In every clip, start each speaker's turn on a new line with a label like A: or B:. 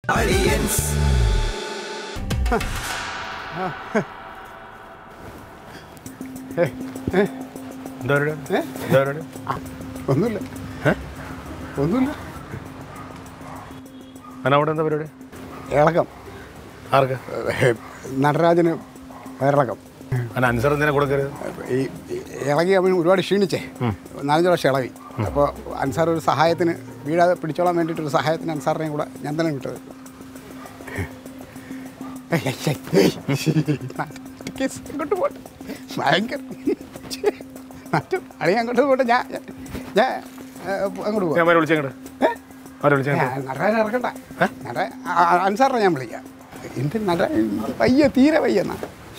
A: എന്താ പരിപാടി
B: ഏ?
A: എന്താ പരിപാടി
B: ഒന്നുമില്ല
A: ഏ?
B: ഒന്നുമില്ല
A: അന അവിടെ എന്താ പരിപാടി
B: ഇളക്കം
A: ആർക്ക്
B: ഏ, നടരാജന് വയറിളക്കം
A: അന അൻസർ എന്തിനാ കൊടുക്കരുത്
B: ഈ ഈ ഇളകി അവൻ ഒരുപാട് ക്ഷീണിച്ചേ നാലഞ്ച് വർഷം ഇളവി അപ്പോൾ അൻസാർ ഒരു സഹായത്തിന് വീഴാതെ പിടിച്ചോളാൻ വേണ്ടിയിട്ടൊരു സഹായത്തിന് അൻസാറിനെയും കൂടെ ഞാൻ തന്നെ വിട്ടത് ഏയ്, ഏയ്, ഏയ്, ഏയ്. കേസ് അങ്ങോട്ട് പോട്ടെ ഭയങ്കര മറ്റും അളി അങ്ങോട്ട് പോട്ടെ ഞാൻ ഞാൻ- ഞാൻ ഏ, അങ്ങോട്ട് പോവാം
A: ഞാൻ അവരെ വിളിച്ചേങ്ങട്
B: ഏ?
A: അവരെ വിളിച്ചേങ്ങട്
B: ഞാൻ നടരാജ ഇറക്കണ്ട നട അൻസാറിനെ ഞാൻ വിളിക്കാം എൻ്റെ നട വയ്യ തീരെ വയ്യെന്നാ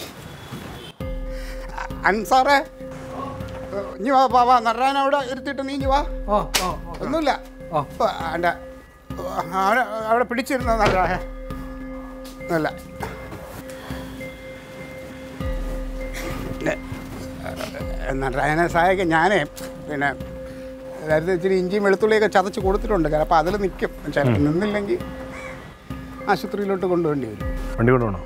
B: അൻസാറേ ഇനി വാ വാ വാ നടരാജൻ അവിടെ ഇരുത്തിയിട്ട് നീ ഇനി വാ
C: ഓ ഓ
B: ഒന്നുമില്ല ഇപ്പൊ എൻ്റെ അവിടെ അവിടെ പിടിച്ചിരുന്ന നടരാജ അല്ല നടരാജനെ സഹായിക്കാൻ ഞാനേ പിന്നെ അതായത് ഇച്ചിരി ഇഞ്ചിയും വെളുത്തുള്ളിയൊക്കെ ചതച്ച് കൊടുത്തിട്ടുണ്ട് ചിലപ്പോൾ അതിൽ നിൽക്കും ചിലപ്പോൾ നിന്നില്ലെങ്കിൽ ആശുപത്രിയിലോട്ട് കൊണ്ടുപോകേണ്ടി വരും
A: വണ്ടി കൊണ്ടുപോകണോ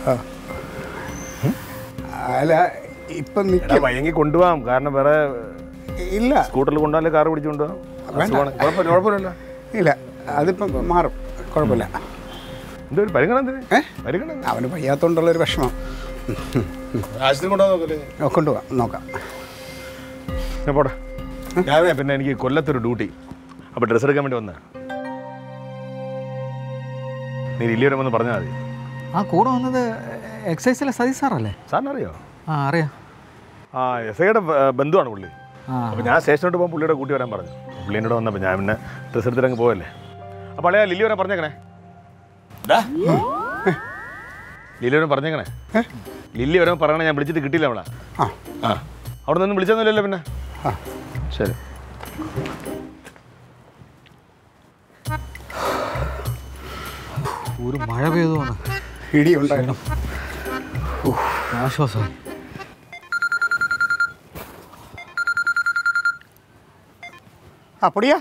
B: അല്ല ഇപ്പം
A: എടാ
B: നിൽക്കും
A: വയ്യെങ്കിൽ കൊണ്ടുപോകാം കാരണം വേറെ
B: ഇല്ല
A: സ്കൂട്ടറിൽ കൊണ്ടുപോകാൻ കാർ പിടിച്ച് കൊണ്ടുപോകാം അസുഖമാണ്. കുഴപ്പമില്ല കുഴപ്പമില്ലല്ലോ
B: ഇല്ല അതിപ്പം മാറും കുഴപ്പമില്ല
A: എന്താ ഒരു പരിഗണന എന്തിന്
B: ഏ?
A: പരിഗണന എന്തിന്?
B: അവന് വയ്യാത്തോണ്ടുള്ളൊരു വിഷമം
A: ആശുപത്രി കൊണ്ടുപോകാൻ നോക്കല്ലേ
B: ഓ, കൊണ്ടുപോകാം നോക്കാം
A: ഞാൻ പോട്ടെ ഞാൻ പിന്നെ എനിക്ക് കൊല്ലത്തൊരു ഡ്യൂട്ടി അപ്പോൾ ഡ്രസ്സ് എടുക്കാൻ വേണ്ടി വന്ന നീ ഇല്ലി വരെ വന്ന് പറഞ്ഞാൽ മതി
C: ആ കൂടെ വന്നത് എക്സൈസിലെ സതീഷ് സാറല്ലേ
A: സാറിന് അറിയോ
C: ആ അറിയാം
A: ആ എസ് ഐയുടെ ബന്ധുവാണ് പുള്ളി
C: ആ
A: അപ്പോൾ ഞാൻ സ്റ്റേഷനോട്ട് പോകുമ്പോൾ പുള്ളിയുടെ കൂട്ടി വരാൻ പറഞ്ഞു പുള്ളി എന്നോട് വന്നപ്പോൾ ഞാൻ പിന്നെ ഡ്രസ്സ് എടുത്തിട്ട് അങ്ങ് പോയല്ലേ അപ്പോൾ അളയാ ലില്ലി വരെ പറഞ്ഞേക്കണേ ലില്ലി വരെ പറഞ്ഞേക്കണേ ലില്ലി വരെ പറയണേ ഞാൻ വിളിച്ചിട്ട് കിട്ടിയില്ല അവളെ
B: ആ
A: ആ അവിടെ നിന്ന് വിളിച്ചൊന്നുമില്ലല്ലോ പിന്നെ
B: ആ
A: ശരി
C: ഒരു മഴ പെയ്തു വന്ന്
B: ഇടി ഉണ്ടായിരുന്നു
C: ആശ്വാസമായി
B: ആ പൊടിയാ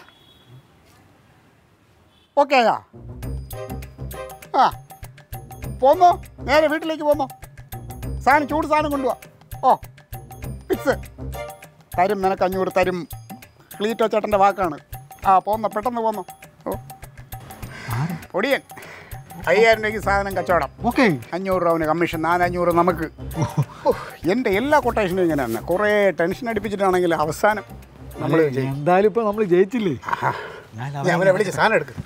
B: ഓക്കെ ആയാ ആ പോന്നോ നേരെ വീട്ടിലേക്ക് പോന്നോ സാധനം ചൂട് സാധനം കൊണ്ടുപോവാ ഓ ഫിക്സ് തരും നിനക്ക് അഞ്ഞൂറ് തരും ക്ലീറ്റോ ചേട്ടൻ്റെ വാക്കാണ് ആ പോന്നോ പെട്ടെന്ന് പോന്നോ ഓ പൊടിയൻ അയ്യായിരം രൂപയ്ക്ക് സാധനം കച്ചവടം
C: ഓക്കെ
B: അഞ്ഞൂറ് രൂപ അവന് കമ്മീഷൻ നാലഞ്ഞൂറ് നമുക്ക് ഉഫ്, എൻ്റെ എല്ലാ കൊട്ടേഷനും ഇങ്ങനെ തന്നെ കുറേ ടെൻഷൻ അടിപ്പിച്ചിട്ടാണെങ്കിൽ അവസാനം നമ്മൾ
C: എന്തായാലും ഇപ്പൊ നമ്മൾ ജയിച്ചില്ലേ
B: നീ അവനെ വിളിച്ച് സാധനം എടുക്ക്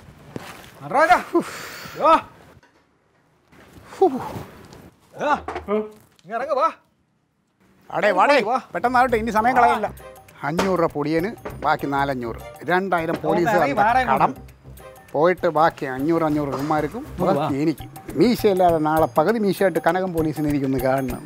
B: അടേ വാടേ പെട്ടെന്നാവട്ടെ ഇനി സമയം കളയില്ല അഞ്ഞൂറ് രൂപ പൊടിയന് ബാക്കി നാലഞ്ഞൂറ് രണ്ടായിരം പോലീസ് കടം പോയിട്ട് ബാക്കി അഞ്ഞൂറ് അഞ്ഞൂറ് ഉമ്മാർക്കും ബാക്കി എനിക്ക് മീശയില്ലാതെ നാളെ പകുതി മീശയായിട്ട് കനകം പോലീസിന് എനിക്കൊന്ന് കാണണം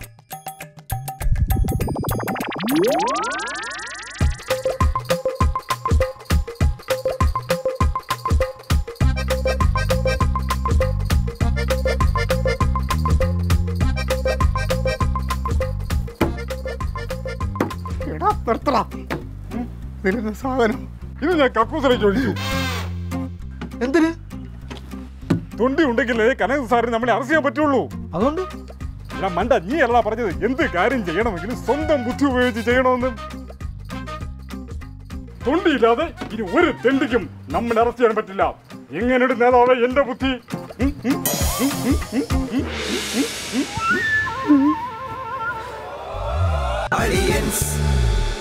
B: എടാ നിർത്തടാ വരുന്ന സാധനം
D: ഇത് ഞാൻ കക്കൂസിലേക്ക് ഒഴിച്ചു
C: എന്തിന്
D: തൊണ്ടി ഉണ്ടെങ്കിലേ കനക സാറിന് നമ്മളെ അറസ്റ്റ് ചെയ്യാൻ പറ്റുള്ളൂ
C: അതുകൊണ്ട്
D: എടാ മണ്ട നീ അല്ല പറഞ്ഞത് എന്ത് കാര്യം ചെയ്യണമെങ്കിലും സ്വന്തം ബുദ്ധി ഉപയോഗിച്ച് ചെയ്യണമെന്ന് തൊണ്ടിയില്ലാതെ ഇനി ഒരു തെണ്ടിക്കും നമ്മളെ അറസ്റ്റ് ചെയ്യാൻ പറ്റില്ല എങ്ങനെയുണ്ട് നേതാവേ എന്റെ ബുദ്ധി ഉം, ഉം, ഉം, ഉം, ഉം, ഉം, ഉം, ഉം, ഉം.